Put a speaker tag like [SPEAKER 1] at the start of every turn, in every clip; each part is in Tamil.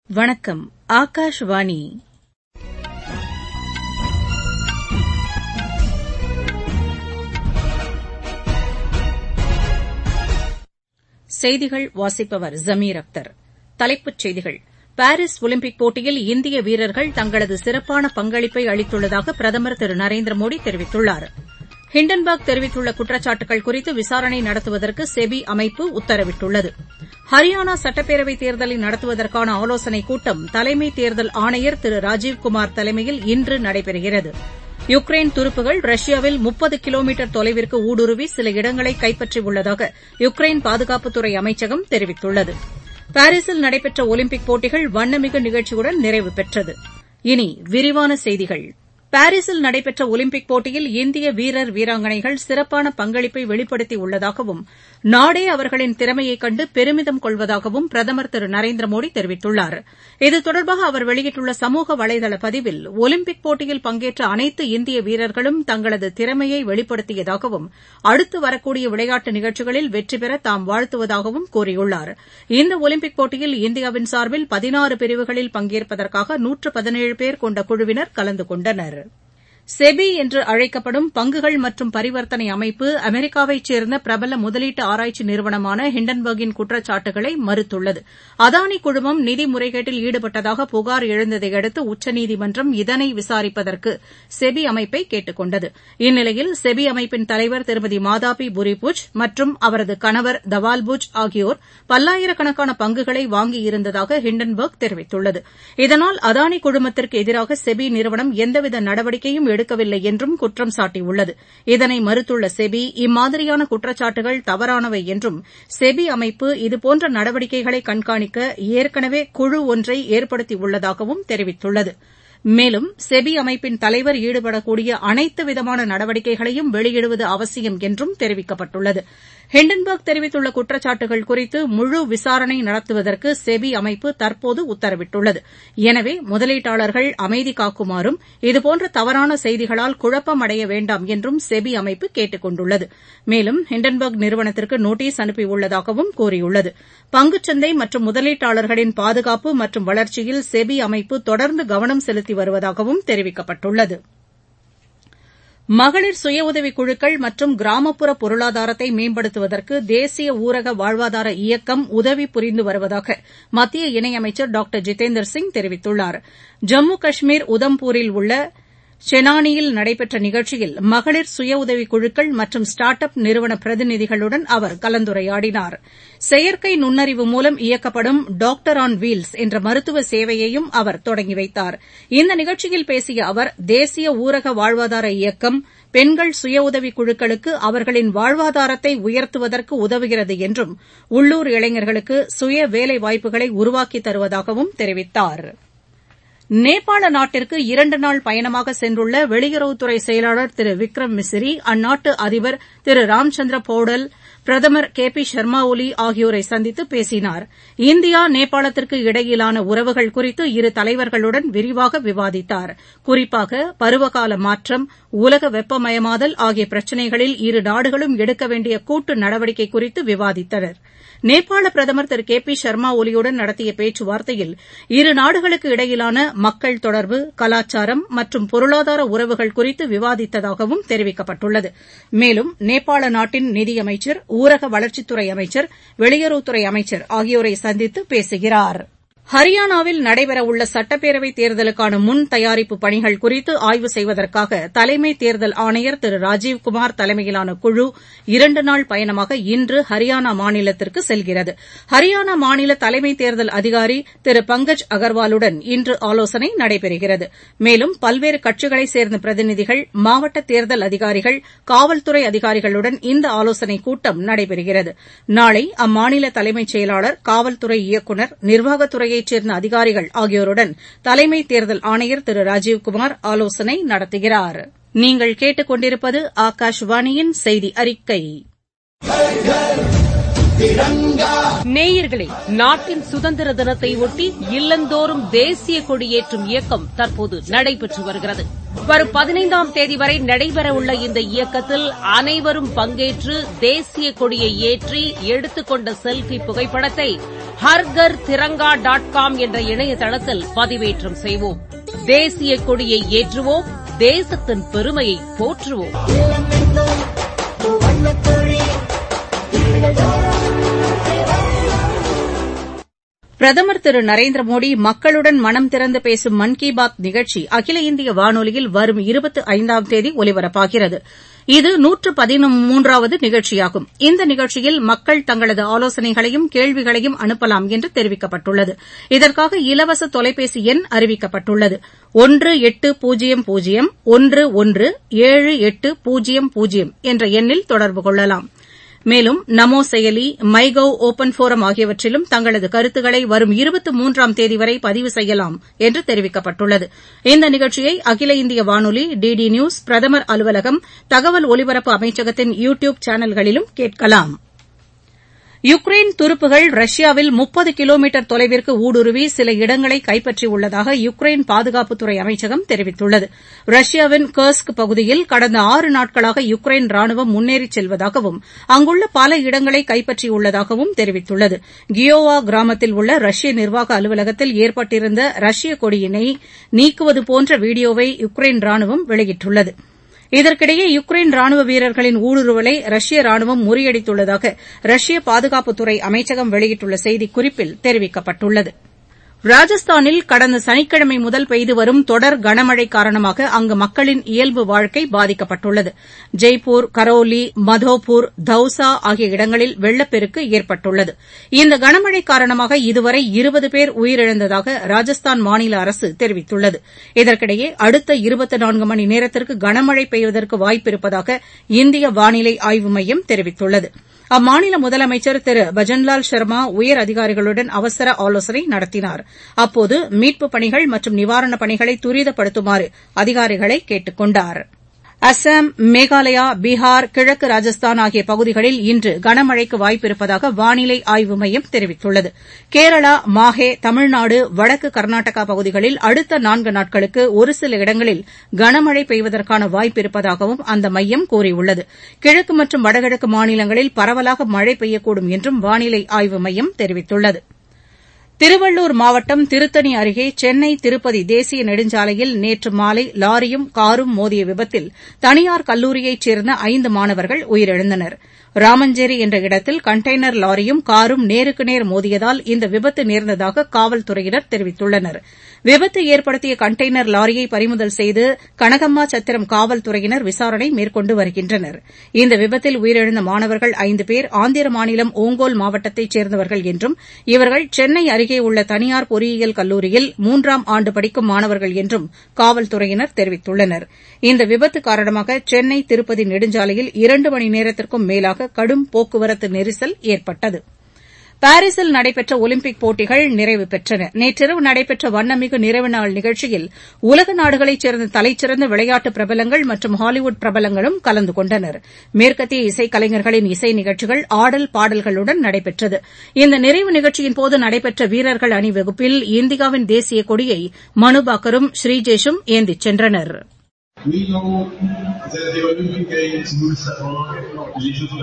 [SPEAKER 1] வணக்கம் ஆகாஷவாணி செய்திகள் வாசிப்பவர் ஜமீர் அக்தர் தலைப்புச் செய்திகள் பாரீஸ் ஒலிம்பிக் போட்டியில் இந்திய வீரர்கள் தங்களது சிறப்பான பங்களிப்பை அளித்துள்ளதாக பிரதமர் திரு நரேந்திர மோடி தெரிவித்துள்ளார் ஹிண்டன்பர்க் தெரிவித்துள்ள குற்றச்சாட்டுகள் குறித்து விசாரணை நடத்துவதற்கு செபி அமைப்பு உத்தரவிட்டுள்ளது ஹரியானா சட்டப்பேரவைத் தேர்தலை நடத்துவதற்கான ஆலோசனைக் கூட்டம் தலைமை தேர்தல் ஆணையர் திரு ராஜீவ்குமார் தலைமையில் இன்று நடைபெறுகிறது யுக்ரைன் துருப்புகள் ரஷ்யாவில் முப்பது கிலோமீட்டர் தொலைவிற்கு ஊடுருவி சில இடங்களை கைப்பற்றியுள்ளதாக யுக்ரைன் பாதுகாப்புத்துறை அமைச்சகம் தெரிவித்துள்ளது பாரீஸில் நடைபெற்ற ஒலிம்பிக் போட்டிகள் வண்ணமிகு நிகழ்ச்சியுடன் நிறைவு பெற்றது இனி விரிவான செய்திகள் பாரீஸில் நடைபெற்ற ஒலிம்பிக் போட்டியில் இந்திய வீரர் வீராங்கனைகள் சிறப்பான பங்களிப்பை வெளிப்படுத்தியுள்ளதாகவும் நாடே அவர்களின் திறமையைக் கண்டு பெருமிதம் கொள்வதாகவும் பிரதமர் திரு நரேந்திர மோடி தெரிவித்துள்ளார் இது தொடர்பாக அவர் வெளியிட்டுள்ள சமூக வலைதள பதிவில் ஒலிம்பிக் போட்டியில் பங்கேற்ற அனைத்து இந்திய வீரர்களும் தங்களது திறமையை வெளிப்படுத்தியதாகவும் அடுத்து வரக்கூடிய விளையாட்டு நிகழ்ச்சிகளில் வெற்றி பெற தாம் வாழ்த்துவதாகவும் கூறியுள்ளார் இந்த ஒலிம்பிக் போட்டியில் இந்தியாவின் சார்பில் பதினாறு பிரிவுகளில் பங்கேற்பதற்காக நூற்று பதினேழு பேர் கொண்ட குழுவினர் கலந்து கொண்டனர் செபி என்று அழைக்கப்படும் பங்குகள் மற்றும் பரிவர்த்தனை அமைப்பு அமெரிக்காவைச் சேர்ந்த பிரபல முதலீட்டு ஆராய்ச்சி நிறுவனமான ஹிண்டன்பர்க்கின் குற்றச்சாட்டுகளை மறுத்துள்ளது அதானி குழுமம் நிதி முறைகேட்டில் ஈடுபட்டதாக புகார் எழுந்ததையடுத்து உச்சநீதிமன்றம் இதனை விசாரிப்பதற்கு செபி அமைப்பை கேட்டுக் கொண்டது இந்நிலையில் செபி அமைப்பின் தலைவர் திருமதி மாதாபி புரிபுஜ் மற்றும் அவரது கணவர் தவால்புஜ் ஆகியோர் பல்லாயிரக்கணக்கான பங்குகளை வாங்கியிருந்ததாக ஹிண்டன்பர்க் தெரிவித்துள்ளது இதனால் அதானி குழுமத்திற்கு எதிராக செபி நிறுவனம் எந்தவித நடவடிக்கையும் எடுக்கவில்லை என்றும் குற்றம் சாட்டியுள்ளது இதனை மறுத்துள்ள செபி இம்மாதிரியான குற்றச்சாட்டுகள் தவறானவை என்றும் செபி அமைப்பு இதுபோன்ற நடவடிக்கைகளை கண்காணிக்க ஏற்கனவே குழு ஒன்றை ஏற்படுத்தியுள்ளதாகவும் தெரிவித்துள்ளது மேலும் செபி அமைப்பின் தலைவர் ஈடுபடக்கூடிய அனைத்து விதமான நடவடிக்கைகளையும் வெளியிடுவது அவசியம் என்றும் தெரிவிக்கப்பட்டுள்ளது ஹிண்டன்பர்க் தெரிவித்துள்ள குற்றச்சாட்டுகள் குறித்து முழு விசாரணை நடத்துவதற்கு செபி அமைப்பு தற்போது உத்தரவிட்டுள்ளது எனவே முதலீட்டாளர்கள் அமைதி காக்குமாறும் இதுபோன்ற தவறான செய்திகளால் குழப்பம் அடைய வேண்டாம் என்றும் செபி அமைப்பு கேட்டுக் கொண்டுள்ளது மேலும் ஹிண்டன்பர்க் நிறுவனத்திற்கு நோட்டீஸ் அனுப்பியுள்ளதாகவும் கூறியுள்ளது பங்குச்சந்தை மற்றும் முதலீட்டாளர்களின் பாதுகாப்பு மற்றும் வளர்ச்சியில் செபி அமைப்பு தொடர்ந்து கவனம் செலுத்தி வருவதாகவும் தெரிவிக்கப்பட்டுள்ளது மகளிர் சுய உதவிக் குழுக்கள் மற்றும் கிராமப்புற பொருளாதாரத்தை மேம்படுத்துவதற்கு தேசிய ஊரக வாழ்வாதார இயக்கம் உதவி புரிந்து வருவதாக மத்திய இணையமைச்சர் டாக்டர் ஜிதேந்தர் சிங் தெரிவித்துள்ளார் ஜம்மு காஷ்மீர் உதம்பூரில் உள்ள செனானியில் நடைபெற்ற நிகழ்ச்சியில் மகளிர் சுய உதவிக் குழுக்கள் மற்றும் ஸ்டார்ட் அப் நிறுவன பிரதிநிதிகளுடன் அவர் கலந்துரையாடினார் செயற்கை நுண்ணறிவு மூலம் இயக்கப்படும் டாக்டர் ஆன் வீல்ஸ் என்ற மருத்துவ சேவையையும் அவர் தொடங்கி வைத்தார் இந்த நிகழ்ச்சியில் பேசிய அவர் தேசிய ஊரக வாழ்வாதார இயக்கம் பெண்கள் சுய உதவிக் குழுக்களுக்கு அவர்களின் வாழ்வாதாரத்தை உயர்த்துவதற்கு உதவுகிறது என்றும் உள்ளூர் இளைஞர்களுக்கு சுய வேலைவாய்ப்புகளை உருவாக்கித் தருவதாகவும் தெரிவித்தாா் நேபாள நாட்டிற்கு இரண்டு நாள் பயணமாக சென்றுள்ள வெளியுறவுத்துறை செயலாளர் திரு விக்ரம் மிஸ்ரி அந்நாட்டு அதிபர் திரு ராம்சந்திர பௌடல் பிரதமர் கே பி ஷர்மா ஒலி ஆகியோரை சந்தித்து பேசினார் இந்தியா நேபாளத்திற்கு இடையிலான உறவுகள் குறித்து இரு தலைவர்களுடன் விரிவாக விவாதித்தார் குறிப்பாக பருவகால மாற்றம் உலக வெப்பமயமாதல் ஆகிய பிரச்சினைகளில் இரு நாடுகளும் எடுக்க வேண்டிய கூட்டு நடவடிக்கை குறித்து விவாதித்தனர் நேபாள பிரதமர் திரு கே பி ஷர்மா ஒலியுடன் நடத்திய பேச்சுவார்த்தையில் இரு நாடுகளுக்கு இடையிலான மக்கள் தொடர்பு கலாச்சாரம் மற்றும் பொருளாதார உறவுகள் குறித்து விவாதித்ததாகவும் தெரிவிக்கப்பட்டுள்ளது மேலும் நேபாள நாட்டின் நிதியமைச்சர் ஊரக வளர்ச்சித்துறை அமைச்சர் வெளியுறவுத்துறை அமைச்சர் ஆகியோரை சந்தித்து பேசுகிறாா் ஹரியானாவில் நடைபெறவுள்ள சட்டப்பேரவைத் தேர்தலுக்கான முன் தயாரிப்பு பணிகள் குறித்து ஆய்வு செய்வதற்காக தலைமை தேர்தல் ஆணையர் திரு ராஜீவ்குமார் தலைமையிலான குழு இரண்டு நாள் பயணமாக இன்று ஹரியானா மாநிலத்திற்கு செல்கிறது ஹரியானா மாநில தலைமை தேர்தல் அதிகாரி திரு பங்கஜ் அகர்வாலுடன் இன்று ஆலோசனை நடைபெறுகிறது மேலும் பல்வேறு கட்சிகளைச் சேர்ந்த பிரதிநிதிகள் மாவட்ட தேர்தல் அதிகாரிகள் காவல்துறை அதிகாரிகளுடன் இந்த ஆலோசனைக் கூட்டம் நடைபெறுகிறது நாளை அம்மாநில தலைமைச் செயலாளர் காவல்துறை இயக்குநர் நிர்வாகத்துறையை துறையைச் சேர்ந்த அதிகாரிகள் ஆகியோருடன் தலைமை தேர்தல் ஆணையர் திரு ராஜீவ்குமார் ஆலோசனை நடத்துகிறார் நீங்கள் கேட்டுக் கொண்டிருப்பது ஆகாஷவாணியின் செய்தி அறிக்கை
[SPEAKER 2] நேயர்களே நாட்டின் சுதந்திர தினத்தை ஒட்டி இல்லந்தோறும் தேசிய கொடியேற்றும் இயக்கம் தற்போது நடைபெற்று வருகிறது வரும் பதினைந்தாம் தேதி வரை நடைபெறவுள்ள இந்த இயக்கத்தில் அனைவரும் பங்கேற்று தேசிய கொடியை ஏற்றி எடுத்துக்கொண்ட செல்ஃபி புகைப்படத்தை ஹர்கர் திரங்கா டாட் காம் என்ற இணையதளத்தில் பதிவேற்றம் செய்வோம் தேசிய கொடியை ஏற்றுவோம் தேசத்தின் பெருமையை போற்றுவோம்
[SPEAKER 1] பிரதமர் திரு நரேந்திர மோடி மக்களுடன் மனம் திறந்து பேசும் மன் கி பாத் நிகழ்ச்சி அகில இந்திய வானொலியில் வரும் இருபத்தி ஐந்தாம் தேதி ஒலிபரப்பாகிறது இது நூற்று பதிமூன்றாவது நிகழ்ச்சியாகும் இந்த நிகழ்ச்சியில் மக்கள் தங்களது ஆலோசனைகளையும் கேள்விகளையும் அனுப்பலாம் என்று தெரிவிக்கப்பட்டுள்ளது இதற்காக இலவச தொலைபேசி எண் அறிவிக்கப்பட்டுள்ளது ஒன்று எட்டு பூஜ்ஜியம் பூஜ்ஜியம் ஒன்று ஒன்று ஏழு எட்டு பூஜ்ஜியம் பூஜ்ஜியம் என்ற எண்ணில் தொடர்பு கொள்ளலாம் மேலும் நமோ செயலி மை கவ் ஒப்பன் போரம் ஆகியவற்றிலும் தங்களது கருத்துக்களை வரும் இருபத்தி மூன்றாம் தேதி வரை பதிவு செய்யலாம் என்று தெரிவிக்கப்பட்டுள்ளது இந்த நிகழ்ச்சியை அகில இந்திய வானொலி டிடி நியூஸ் பிரதமர் அலுவலகம் தகவல் ஒலிபரப்பு அமைச்சகத்தின் யூ டியூப் சேனல்களிலும் கேட்கலாம் யுக்ரைன் துருப்புகள் ரஷ்யாவில் முப்பது கிலோமீட்டர் தொலைவிற்கு ஊடுருவி சில இடங்களை கைப்பற்றியுள்ளதாக யுக்ரைன் பாதுகாப்புத்துறை அமைச்சகம் தெரிவித்துள்ளது ரஷ்யாவின் கர்ஸ்க் பகுதியில் கடந்த ஆறு நாட்களாக யுக்ரைன் ராணுவம் முன்னேறிச் செல்வதாகவும் அங்குள்ள பல இடங்களை கைப்பற்றியுள்ளதாகவும் தெரிவித்துள்ளது கியோவா கிராமத்தில் உள்ள ரஷ்ய நிர்வாக அலுவலகத்தில் ஏற்பட்டிருந்த ரஷ்ய கொடியினை நீக்குவது போன்ற வீடியோவை யுக்ரைன் ராணுவம் வெளியிட்டுள்ளது இதற்கிடையே யுக்ரைன் ராணுவ வீரர்களின் ஊடுருவலை ரஷ்ய ராணுவம் முறியடித்துள்ளதாக ரஷ்ய பாதுகாப்புத்துறை அமைச்சகம் வெளியிட்டுள்ள செய்திக்குறிப்பில் தெரிவிக்கப்பட்டுள்ளது ராஜஸ்தானில் கடந்த சனிக்கிழமை முதல் பெய்து வரும் தொடர் கனமழை காரணமாக அங்கு மக்களின் இயல்பு வாழ்க்கை பாதிக்கப்பட்டுள்ளது ஜெய்ப்பூர் கரோலி மதோப்பூர் தௌசா ஆகிய இடங்களில் வெள்ளப்பெருக்கு ஏற்பட்டுள்ளது இந்த கனமழை காரணமாக இதுவரை இருபது பேர் உயிரிழந்ததாக ராஜஸ்தான் மாநில அரசு தெரிவித்துள்ளது இதற்கிடையே அடுத்த இருபத்தி நான்கு மணி நேரத்திற்கு கனமழை பெய்வதற்கு வாய்ப்பிருப்பதாக இந்திய வானிலை ஆய்வு மையம் தெரிவித்துள்ளது அம்மாநில முதலமைச்சர் திரு பஜன்லால் சர்மா உயர் அதிகாரிகளுடன் அவசர ஆலோசனை நடத்தினார் அப்போது மீட்புப் பணிகள் மற்றும் நிவாரணப் பணிகளை துரிதப்படுத்துமாறு அதிகாரிகளை கேட்டுக் கொண்டாா் அஸ்ஸாம் மேகாலயா பீகார் கிழக்கு ராஜஸ்தான் ஆகிய பகுதிகளில் இன்று கனமழைக்கு வாய்ப்பிருப்பதாக வானிலை ஆய்வு மையம் தெரிவித்துள்ளது கேரளா மாஹே தமிழ்நாடு வடக்கு கர்நாடகா பகுதிகளில் அடுத்த நான்கு நாட்களுக்கு ஒருசில இடங்களில் கனமழை பெய்வதற்கான வாய்ப்பிருப்பதாகவும் அந்த மையம் கூறியுள்ளது கிழக்கு மற்றும் வடகிழக்கு மாநிலங்களில் பரவலாக மழை பெய்யக்கூடும் என்றும் வானிலை ஆய்வு மையம் தெரிவித்துள்ளது திருவள்ளூர் மாவட்டம் திருத்தணி அருகே சென்னை திருப்பதி தேசிய நெடுஞ்சாலையில் நேற்று மாலை லாரியும் காரும் மோதிய விபத்தில் தனியார் கல்லூரியைச் சேர்ந்த ஐந்து மாணவர்கள் உயிரிழந்தனர் ராமஞ்சேரி என்ற இடத்தில் கண்டெய்னர் லாரியும் காரும் நேருக்கு நேர் மோதியதால் இந்த விபத்து நேர்ந்ததாக காவல்துறையினர் தெரிவித்துள்ளனர் விபத்து ஏற்படுத்திய கண்டெய்னர் லாரியை பறிமுதல் செய்து கனகம்மா சத்திரம் காவல்துறையினர் விசாரணை மேற்கொண்டு வருகின்றனர் இந்த விபத்தில் உயிரிழந்த மாணவர்கள் ஐந்து பேர் ஆந்திர மாநிலம் ஓங்கோல் மாவட்டத்தைச் சேர்ந்தவர்கள் என்றும் இவர்கள் சென்னை அருகே உள்ள தனியார் பொறியியல் கல்லூரியில் மூன்றாம் ஆண்டு படிக்கும் மாணவர்கள் என்றும் காவல்துறையினர் தெரிவித்துள்ளனர் இந்த விபத்து காரணமாக சென்னை திருப்பதி நெடுஞ்சாலையில் இரண்டு மணி நேரத்திற்கும் மேலாக கடும் போக்குவரத்து நெரிசல் ஏற்பட்டது பாரீசில் நடைபெற்ற ஒலிம்பிக் போட்டிகள் நிறைவு பெற்றன நேற்றிரவு நடைபெற்ற வண்ணமிகு நிறைவு நாள் நிகழ்ச்சியில் உலக நாடுகளைச் சேர்ந்த தலைச்சிறந்த விளையாட்டு பிரபலங்கள் மற்றும் ஹாலிவுட் பிரபலங்களும் கலந்து கொண்டனர் மேற்கத்திய இசைக்கலைஞர்களின் இசை நிகழ்ச்சிகள் ஆடல் பாடல்களுடன் நடைபெற்றது இந்த நிறைவு நிகழ்ச்சியின்போது நடைபெற்ற வீரர்கள் அணிவகுப்பில் இந்தியாவின் தேசிய கொடியை மனுபாக்கரும் ஸ்ரீஜேஷும் ஏந்திச் சென்றனர்
[SPEAKER 3] We know that the Olympic Games will support digital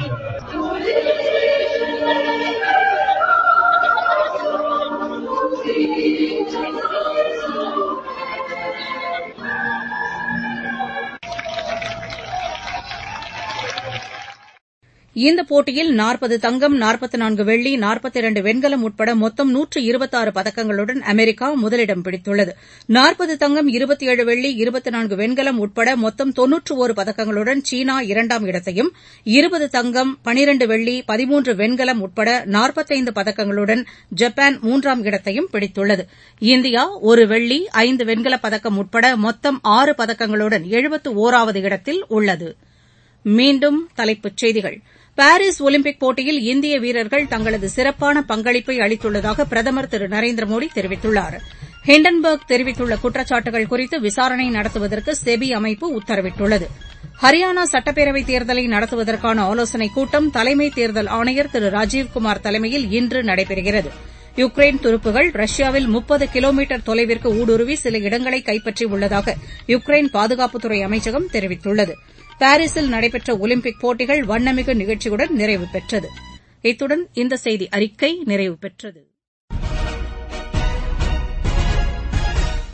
[SPEAKER 1] இந்த போட்டியில் நாற்பது தங்கம் நாற்பத்து நான்கு வெள்ளி நாற்பத்தி இரண்டு வெண்கலம் உட்பட மொத்தம் நூற்று இருபத்தாறு பதக்கங்களுடன் அமெரிக்கா முதலிடம் பிடித்துள்ளது நாற்பது தங்கம் இருபத்தி ஏழு வெள்ளி இருபத்தி நான்கு வெண்கலம் உட்பட மொத்தம் தொன்னூற்று ஒரு பதக்கங்களுடன் சீனா இரண்டாம் இடத்தையும் இருபது தங்கம் பனிரண்டு வெள்ளி பதிமூன்று வெண்கலம் உட்பட நாற்பத்தைந்து பதக்கங்களுடன் ஜப்பான் மூன்றாம் இடத்தையும் பிடித்துள்ளது இந்தியா ஒரு வெள்ளி ஐந்து வெண்கலப் பதக்கம் உட்பட மொத்தம் ஆறு பதக்கங்களுடன் எழுபத்து ஒராவது இடத்தில் உள்ளது மீண்டும் தலைப்புச் செய்திகள் பாரீஸ் ஒலிம்பிக் போட்டியில் இந்திய வீரர்கள் தங்களது சிறப்பான பங்களிப்பை அளித்துள்ளதாக பிரதமர் திரு நரேந்திர மோடி தெரிவித்துள்ளார் ஹிண்டன்பர்க் தெரிவித்துள்ள குற்றச்சாட்டுகள் குறித்து விசாரணை நடத்துவதற்கு செபி அமைப்பு உத்தரவிட்டுள்ளது ஹரியானா சட்டப்பேரவைத் தேர்தலை நடத்துவதற்கான ஆலோசனைக் கூட்டம் தலைமை தேர்தல் ஆணையர் திரு ராஜீவ்குமார் தலைமையில் இன்று நடைபெறுகிறது யுக்ரைன் துருப்புகள் ரஷ்யாவில் முப்பது கிலோமீட்டர் தொலைவிற்கு ஊடுருவி சில இடங்களை கைப்பற்றியுள்ளதாக யுக்ரைன் பாதுகாப்புத்துறை அமைச்சகம் தெரிவித்துள்ளது பாரீஸில் நடைபெற்ற ஒலிம்பிக் போட்டிகள் வண்ணமிகு நிகழ்ச்சியுடன் நிறைவு பெற்றது இத்துடன் இந்த செய்தி அறிக்கை நிறைவு பெற்றது